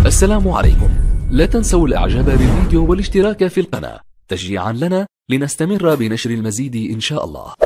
السلام عليكم لا تنسوا الاعجاب بالفيديو والاشتراك في القناة تشجيعا لنا لنستمر بنشر المزيد ان شاء الله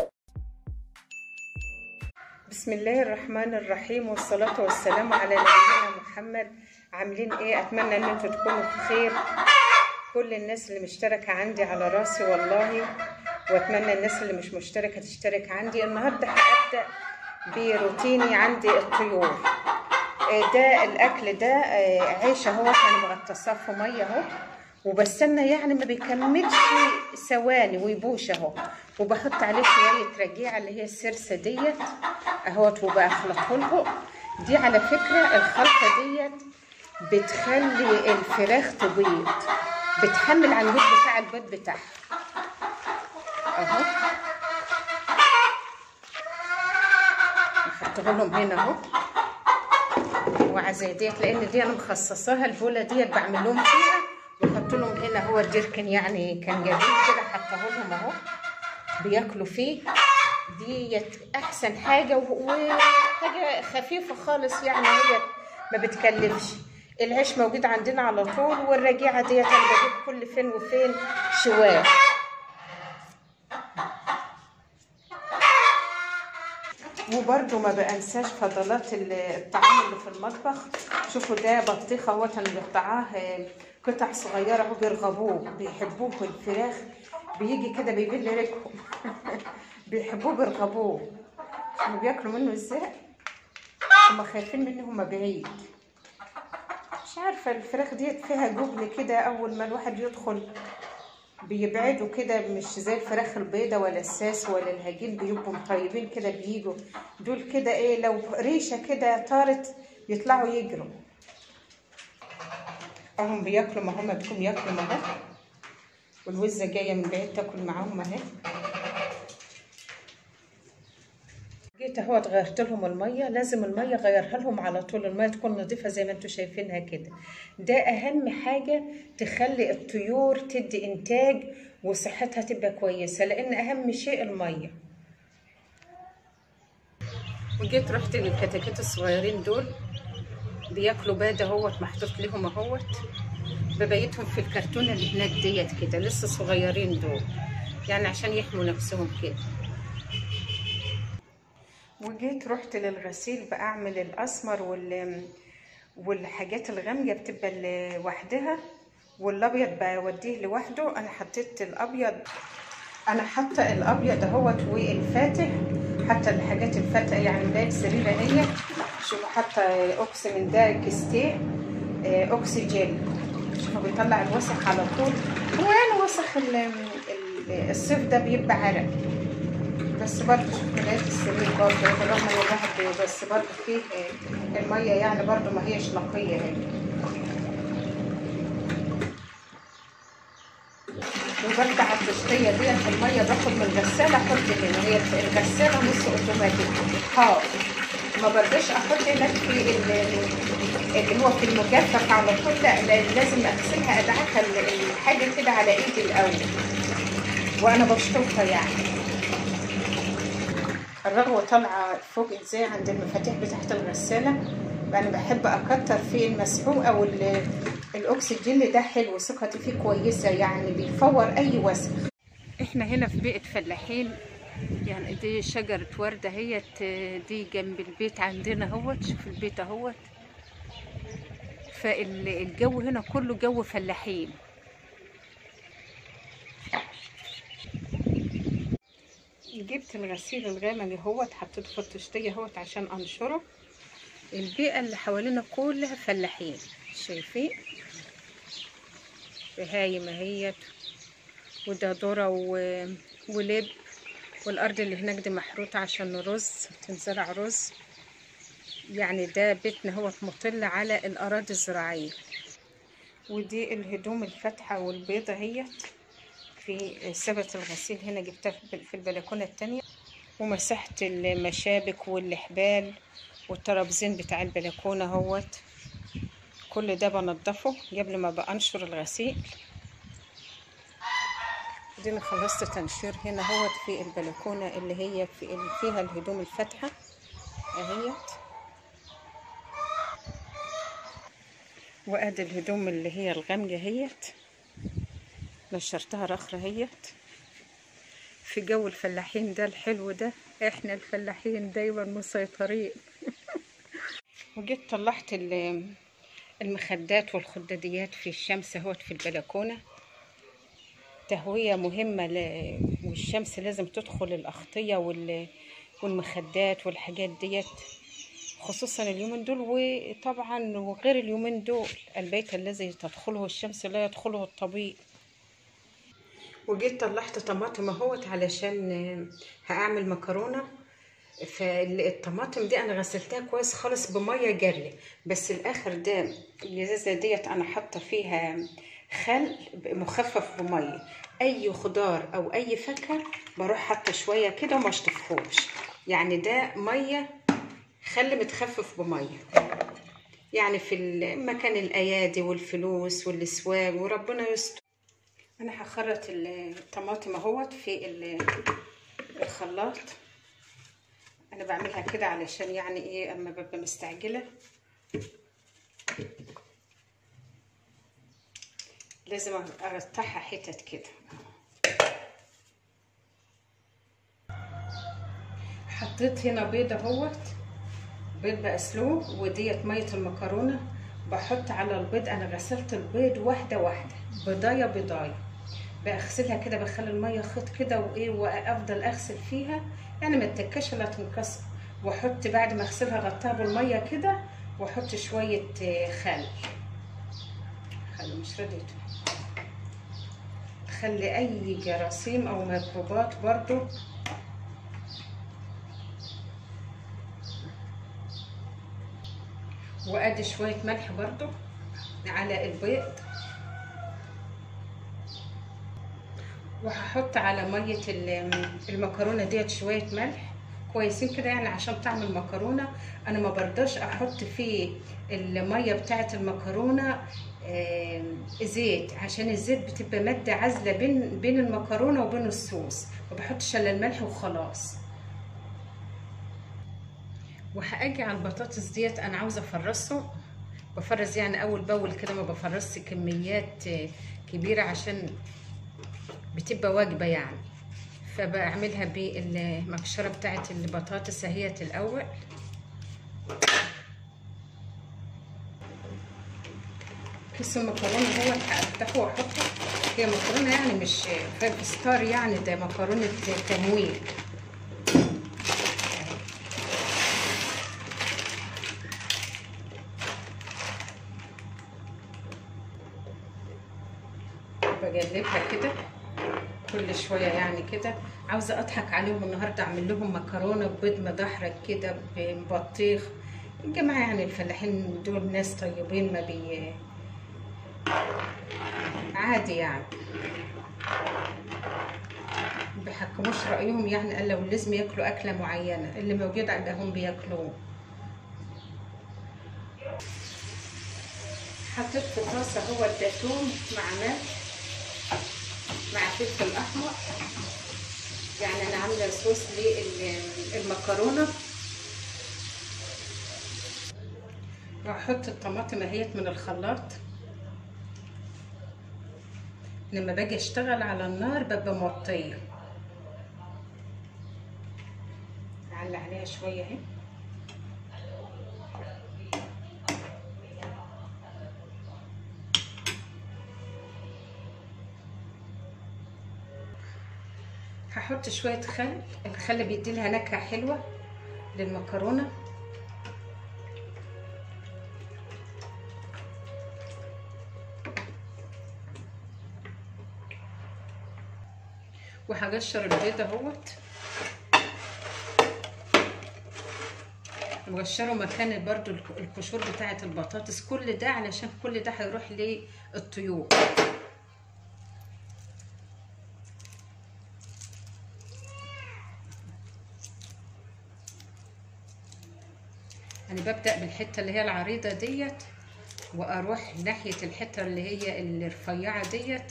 بسم الله الرحمن الرحيم والصلاة والسلام على نبينا محمد عاملين ايه اتمنى ان انتوا تكونوا بخير كل الناس اللي مشتركة عندي على راسي والله واتمنى الناس اللي مش مشتركة تشترك عندي النهاردة هبدأ بروتيني عندي الطيور آه، ده الاكل ده آه، عيش اهو انا مغطساه في ميه اهو وبستنى يعني ما بيكملش ثواني ويبوش اهو وبحط عليه شويه رجيعه اللي هي السرسه ديت اهوت وبخلطه لهم دي على فكره الخلطه ديت بتخلي الفراخ تبيض بتحمل على البيض بتاع البيض بتاعها اهو احطه لهم هنا اهو وعزاء ديت لان دي انا مخصصاها البوله ديت بعمل لهم فيها واحط لهم هنا هو الجركن يعني كان جميل كده حطاه لهم اهو بياكلوا فيه ديت احسن حاجه وحاجه خفيفه خالص يعني هي ما بتكلفش العيش موجود عندنا على طول والرجيعه ديت انا بجيب كل فين وفين شواه وبرده ما بنساش فضلات الطعام اللي في المطبخ شوفوا ده بطيخه اهوت انا بقطعاه قطع صغيره اهو بيرغبوه بيحبوه الفراخ بيجي كده بيبل ريقهم بيحبوه بيرغبوه شوفوا بياكلوا منه ازاي هما خايفين منه هما بعيد مش عارفه الفراخ ديت فيها جبن كده اول ما الواحد يدخل بيبعدوا كده مش زي الفراخ البيضة ولا الساس ولا الهجين بيبقوا طيبين كده بيجوا دول كده ايه لو ريشة كده طارت يطلعوا يجروا اهم بياكلوا ما هم بيكونوا ياكلوا معاه والوزة جاية من بعيد تاكل معاهم اهي جيت اهو غيرت لهم الميه لازم الميه غيرها لهم على طول الميه تكون نظيفه زي ما انتم شايفينها كده ده اهم حاجه تخلي الطيور تدي انتاج وصحتها تبقى كويسه لان اهم شيء الميه وجيت رحت للكتاكيت الصغيرين دول بياكلوا باد اهوت محطوط لهم اهوت ببيتهم في الكرتونه اللي هناك ديت كده لسه صغيرين دول يعني عشان يحموا نفسهم كده وجيت رحت للغسيل بعمل الاسمر وال والحاجات الغامقه بتبقى لوحدها والابيض بوديه لوحده انا حطيت الابيض انا حاطه الابيض اهوت والفاتح حتى الحاجات الفاتحه يعني ده السريره هي شوفوا حاطه اوكس من ده كيستيه اوكسجين شوفوا بيطلع الوسخ على طول هو يعني وسخ الصيف ده بيبقى عرق بس برضه لقيت السرير برضه بالرغم ان الواحد بس برضه فيه الميه يعني برضه ما هيش نقيه هي وبرجع على التشطيه ديت الميه باخد من الغساله احط هنا هي الغساله نص اوتوماتيك حار ما برضاش احط هناك في اللي هو في المجفف على طول لا لازم اغسلها ادعكها الحاجه كده على ايدي الاول وانا بشطفها يعني الرغوة طالعة فوق ازاي عند المفاتيح بتاعت الغسالة انا بحب اكتر في المسحوق او الاكسجين ده حلو ثقتي فيه كويسة يعني بيفور اي وسخ احنا هنا في بيئة فلاحين يعني دي شجرة وردة هيت دي جنب البيت عندنا اهوت شوف البيت اهوت فالجو هنا كله جو فلاحين جبت الغسيل الغامق اهوت حطيته في الطشتية اهوت عشان انشره البيئة اللي حوالينا كلها فلاحين شايفين بهايم اهيت وده ذرة ولب والارض اللي هناك دي محروطة عشان رز تنزرع رز يعني ده بيتنا هو مطل على الاراضي الزراعية ودي الهدوم الفاتحة والبيضة اهيت في سبت الغسيل هنا جبتها في البلكونة التانية ومسحت المشابك والحبال والترابزين بتاع البلكونة اهوت كل ده بنضفه قبل ما بنشر الغسيل دي خلصت تنشير هنا اهوت في البلكونة اللي هي في فيها الهدوم الفاتحة اهيت وادي الهدوم اللي هي الغامية هيت نشرتها رخرة هيت في جو الفلاحين ده الحلو ده احنا الفلاحين دايما مسيطرين وجيت طلعت ال- المخدات والخداديات في الشمس اهوت في البلكونة تهوية مهمة ل... والشمس لازم تدخل الأغطية وال... والمخدات والحاجات ديت خصوصا اليومين دول وطبعا وغير اليومين دول البيت الذي تدخله الشمس لا يدخله الطبيب وجيت طلعت طماطم اهوت علشان هعمل مكرونه فالطماطم دي انا غسلتها كويس خالص بميه جاريه بس الاخر ده الازازه ديت انا حاطه فيها خل مخفف بميه اي خضار او اي فاكهه بروح حاطه شويه كده وما اشطفهوش يعني ده ميه خل متخفف بميه يعني في مكان الايادي والفلوس والاسواق وربنا يستر انا هخرط الطماطم اهوت في ال- الخلاط انا بعملها كده علشان يعني ايه اما ببقى مستعجله لازم اقطعها حتت كده حطيت هنا بيضه اهوت بيض بسلوه وديت ميه المكرونه بحط على البيض انا غسلت البيض واحده واحده بضايه بضايه بغسلها كده بخلي الميه خيط كده وايه وافضل اغسل فيها يعني ما تتكش لا تنكسر واحط بعد ما اغسلها غطاها بالميه كده واحط شويه خل خل مش رديته خلي اي جراثيم او ميكروبات برضو وادي شويه ملح برضو على البيض وهحط على ميه المكرونه ديت شويه ملح كويسين كده يعني عشان طعم المكرونه انا ما برضاش احط في الميه بتاعه المكرونه زيت عشان الزيت بتبقى ماده عازله بين بين المكرونه وبين الصوص ما بحطش الا الملح وخلاص وهاجي على البطاطس ديت انا عاوزه افرصه بفرز يعني اول باول كده ما بفرزش كميات كبيره عشان بتبقى وجبه يعني فبعملها بالمكشره بتاعه البطاطس اهيت الاول كيس المكرونه هو هفتحه واحطه هي مكرونه يعني مش فايف ستار يعني ده مكرونه تمويل بقلبها كده كل شويه يعني كده عاوزه اضحك عليهم النهارده اعمل لهم مكرونه ببيض مدحرج كده ببطيخ الجماعه يعني الفلاحين دول ناس طيبين ما بي عادي يعني بيحكموش رايهم يعني الا ولازم ياكلوا اكله معينه اللي موجود عندهم بياكلوه حطيت في طاسه هو الزيتون مع ملح مع فلفل احمر يعني انا عامله صوص للمكرونه وهحط الطماطم اهيت من الخلاط لما باجي اشتغل على النار ببقى موطيه اعلي عليها شويه اهي هحط شويه خل الخل بيدي لها نكهه حلوه للمكرونه وهقشر البيض اهوت مقشره مكان برضو القشور بتاعه البطاطس كل ده علشان كل ده هيروح للطيور انا ببدا بالحته اللي هي العريضه ديت واروح ناحيه الحته اللي هي الرفيعه ديت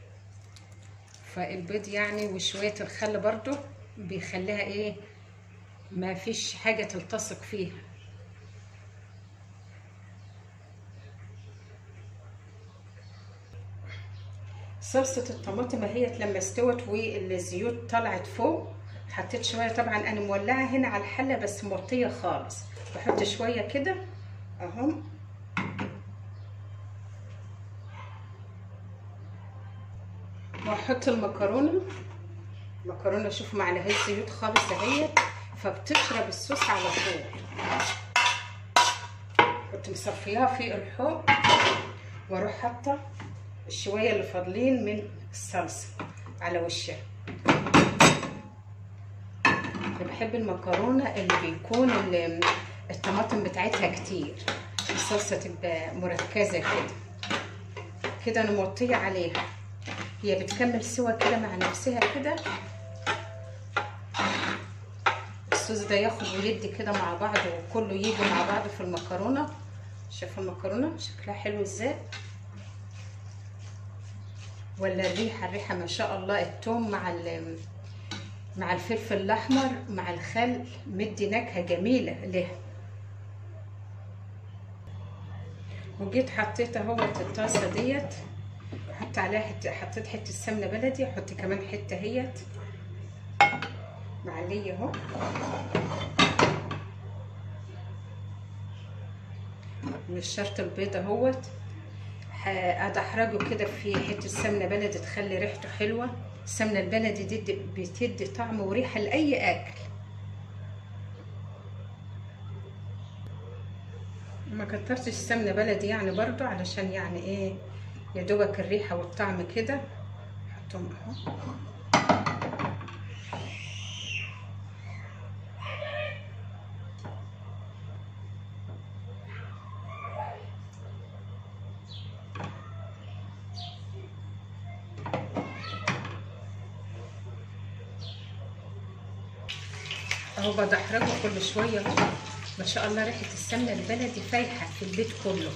فالبيض يعني وشويه الخل برضو بيخليها ايه ما فيش حاجه تلتصق فيها صلصة الطماطم اهيت لما استوت والزيوت طلعت فوق حطيت شوية طبعا انا مولعة هنا على الحلة بس موطية خالص بحط شوية كده اهو واحط المكرونة المكرونة شوفوا ما عليهاش زيوت خالص اهيت فبتشرب الصوص على طول كنت مصفياها في الحوض واروح حاطه الشويه اللي فاضلين من الصلصه على وشها انا بحب المكرونه اللي بيكون اللي الطماطم بتاعتها كتير الصلصه تبقى مركزه كده كده انا موطيه عليها هي بتكمل سوا كده مع نفسها كده الصوص ده ياخد ويدي كده مع بعض وكله يجي مع بعض في المكرونه شوفوا المكرونه شكلها حلو ازاي ولا الريحه الريحه ما شاء الله التوم مع مع الفلفل الاحمر مع الخل مدي نكهه جميله لها وجيت حطيت اهوت الطاسه ديت حط عليها حته حطيت حته سمنه بلدي احط كمان حته هيت معليه اهو مش شرط البيض اهوت ادحرجه كده في حته سمنه بلدي تخلي ريحته حلوه السمنه البلدي دي بتدي طعم وريحه لاي اكل ما كترتش السمنه بلدي يعني برضو علشان يعني ايه يا دوبك الريحه والطعم كده حطهم اهو اهو بدحرجه كل شويه ما شاء الله ريحه السمنه البلدي فايحه في البيت كله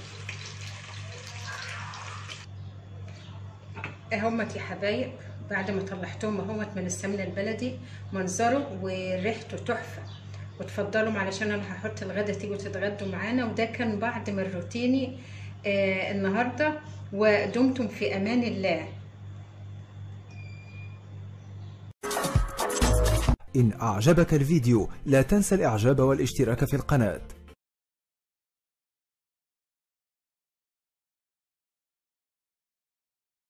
اهمت يا حبايب بعد ما طلعتهم اهمت من السمنه البلدي منظره وريحته تحفه وتفضلوا علشان انا هحط الغدا تيجوا تتغدوا معانا وده كان بعد من روتيني آه النهارده ودمتم في امان الله إن أعجبك الفيديو لا تنسى الإعجاب والاشتراك في القناة